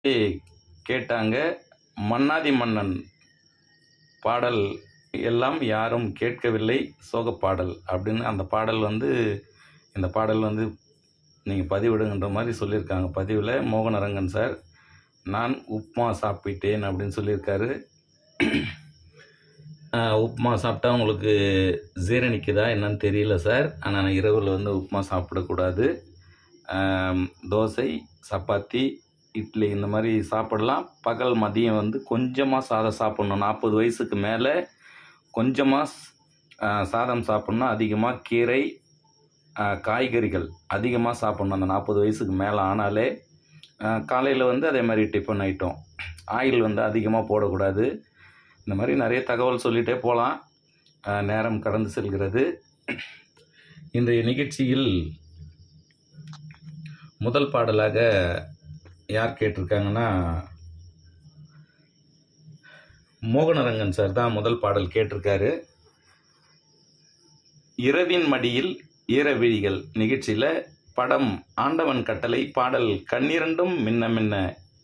கேட்டாங்க மன்னாதி மன்னன் பாடல் எல்லாம் யாரும் கேட்கவில்லை சோகப் பாடல் அப்படின்னு அந்த பாடல் வந்து இந்த பாடல் வந்து நீங்கள் பதிவிடுங்கன்ற மாதிரி சொல்லியிருக்காங்க பதிவில் மோகனரங்கன் சார் நான் உப்மா சாப்பிட்டேன் அப்படின்னு சொல்லியிருக்காரு ஆஹ், உப்மா சாப்பிட்டா உங்களுக்கு ஜீரணிக்குதா என்னன்னு தெரியல சார் ஆனால் இரவில் வந்து உப்மா சாப்பிடக்கூடாது ஆம், தோசை சப்பாத்தி இட்லி இந்த மாதிரி சாப்பிடலாம் பகல் மதியம் வந்து கொஞ்சமாக சாதம் சாப்பிட்ணும் நாற்பது வயசுக்கு மேலே கொஞ்சமாக சாதம் சாப்பிட்ணும் அதிகமாக கீரை ஆ, காய்கறிகள் அதிகமாக சாப்பிட்ணும் அந்த நாற்பது வயசுக்கு மேலே ஆனாலே காலையில் வந்து அதே மாதிரி டிஃபன் ஐட்டம் ஆயில் வந்து அதிகமாக போடக்கூடாது இந்த மாதிரி நிறைய தகவல் சொல்லிகிட்டே போகலாம் நேரம் கடந்து செல்கிறது இன்றைய நிகழ்ச்சியில் முதல் பாடலாக யார் கேட்டிருக்காங்கன்னா மோகனரங்கன் சார் தான் முதல் பாடல் கேட்டிருக்காரு இரவின் மடியில் ஈரவிழிகள் நிகழ்ச்சியில் படம் ஆண்டவன் கட்டளை பாடல் கண்ணிரண்டும் மின்ன மின்ன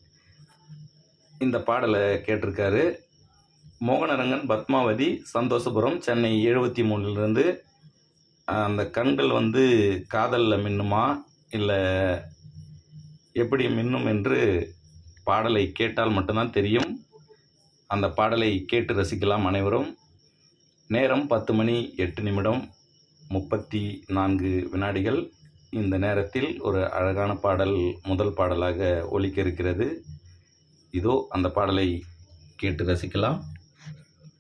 இந்த பாடலை கேட்டிருக்காரு மோகனரங்கன் பத்மாவதி சந்தோஷபுரம் சென்னை எழுபத்தி மூணுலேருந்து அந்த கண்கள் வந்து காதலில் மின்னுமா இல்லை எப்படி மின்னும் என்று பாடலை கேட்டால் மட்டும்தான் தெரியும் அந்த பாடலை கேட்டு ரசிக்கலாம் அனைவரும் நேரம் பத்து மணி எட்டு நிமிடம் முப்பத்தி நான்கு வினாடிகள் இந்த நேரத்தில் ஒரு அழகான பாடல் முதல் பாடலாக ஒலிக்க இருக்கிறது இதோ அந்த பாடலை கேட்டு ரசிக்கலாம்